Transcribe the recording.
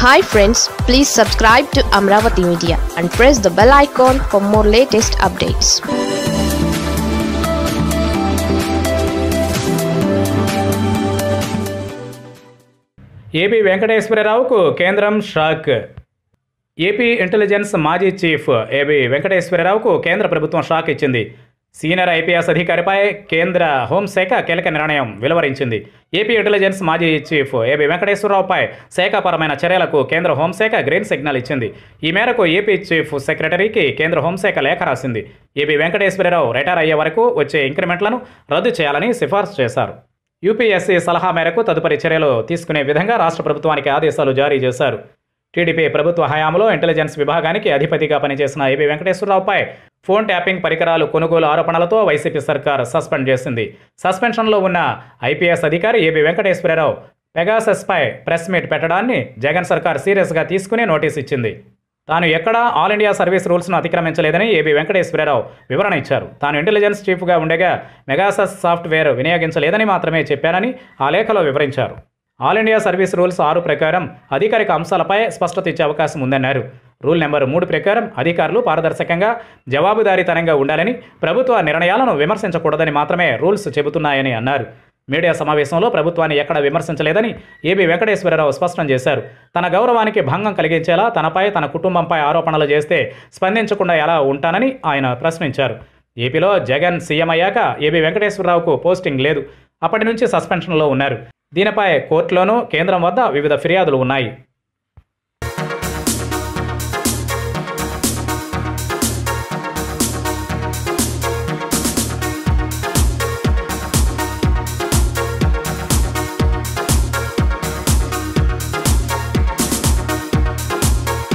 hi friends please subscribe to Amaravati media and press the bell icon for more latest updates AP వెంకటేశ్వరరావుకు కేంద్రం shock AP intelligence మాజీ chief AB వెంకటేశ్వరరావుకు కేంద్ర ప్రభుత్వం shock ఇచ్చింది senior IPS అధికారిపై కేంద్ర హోంశాఖ కీలక నిర్ణయం వెలువరించింది ఏపీ ఇంటెలిజెన్స్ మాజీ చీఫ్ ఏబి వెంకటేశ్వరరావుపై శాఖపరమైన చర్యలకు కేంద్ర హోంశాఖ గ్రీన్ సిగ్నల్ ఇచ్చింది ఈ మేరకు ఏపీ చీఫ్ సెక్రటరీకి కేంద్ర హోంశాఖ లేఖ రాసింది ఏబి వెంకటేశ్వరరావు రిటైర్ అయ్యే వరకు వచ్చే ఇంక్రిమెంట్లను రద్దు చేయాలని సిఫార్సు చేశారు యూపీఎస్సీ సలహా మేరకు తదుపరి చర్యలు తీసుకునే విధంగా రాష్ట్ర ప్రభుత్వానికి ఆదేశాలు జారీ చేశారు టీడీపీ ప్రభుత్వ హయాంలో ఇంటెలిజెన్స్ విభాగానికి అధిపతిగా పనిచేసిన ఏబీ వెంకటేశ్వరరావుపై ఫోన్ ట్యాపింగ్ పరికరాలు కొనుగోలు ఆరోపణలతో వైసీపీ సర్కార్ సస్పెండ్ చేసింది సస్పెన్షన్లో ఉన్న ఐపీఎస్ అధికారి ఏబీ వెంకటేశ్వరరావు పెగాసస్పై ప్రెస్ మీట్ పెట్టడాన్ని జగన్ సర్కార్ సీరియస్గా తీసుకుని నోటీస్ ఇచ్చింది తాను ఎక్కడా ఆల్ ఇండియా సర్వీస్ రూల్స్ను అతిక్రమించలేదని ఏబీ వెంకటేశ్వరరావు వివరణ ఇచ్చారు తాను ఇంటెలిజెన్స్ చీఫ్గా ఉండగా మెగాసస్ సాఫ్ట్వేర్ వినియోగించలేదని మాత్రమే చెప్పానని ఆ లేఖలో వివరించారు ఆల్ ఇండియా సర్వీస్ రూల్స్ ఆరు ప్రకారం అధికారిక అంశాలపై స్పష్టత ఇచ్చే అవకాశం ఉందన్నారు రూల్ నెంబర్ మూడు ప్రకారం అధికారులు పారదర్శకంగా జవాబుదారీతనంగా ఉండాలని ప్రభుత్వ నిర్ణయాలను విమర్శించకూడదని మాత్రమే రూల్స్ చెబుతున్నాయని అన్నారు మీడియా సమావేశంలో ప్రభుత్వాన్ని ఎక్కడ విమర్శించలేదని ఏబీ వెంకటేశ్వరరావు స్పష్టం చేశారు తన గౌరవానికి భంగం కలిగించేలా తనపై తన కుటుంబంపై ఆరోపణలు చేస్తే స్పందించకుండా ఎలా ఉంటానని ఆయన ప్రశ్నించారు ఏపీలో జగన్ సీఎం అయ్యాక ఏబీ వెంకటేశ్వరరావుకు పోస్టింగ్ లేదు అప్పటి నుంచి సస్పెన్షన్లో ఉన్నారు దీనిపై కోర్టులోనూ కేంద్రం వద్ద వివిధ ఫిర్యాదులు ఉన్నాయి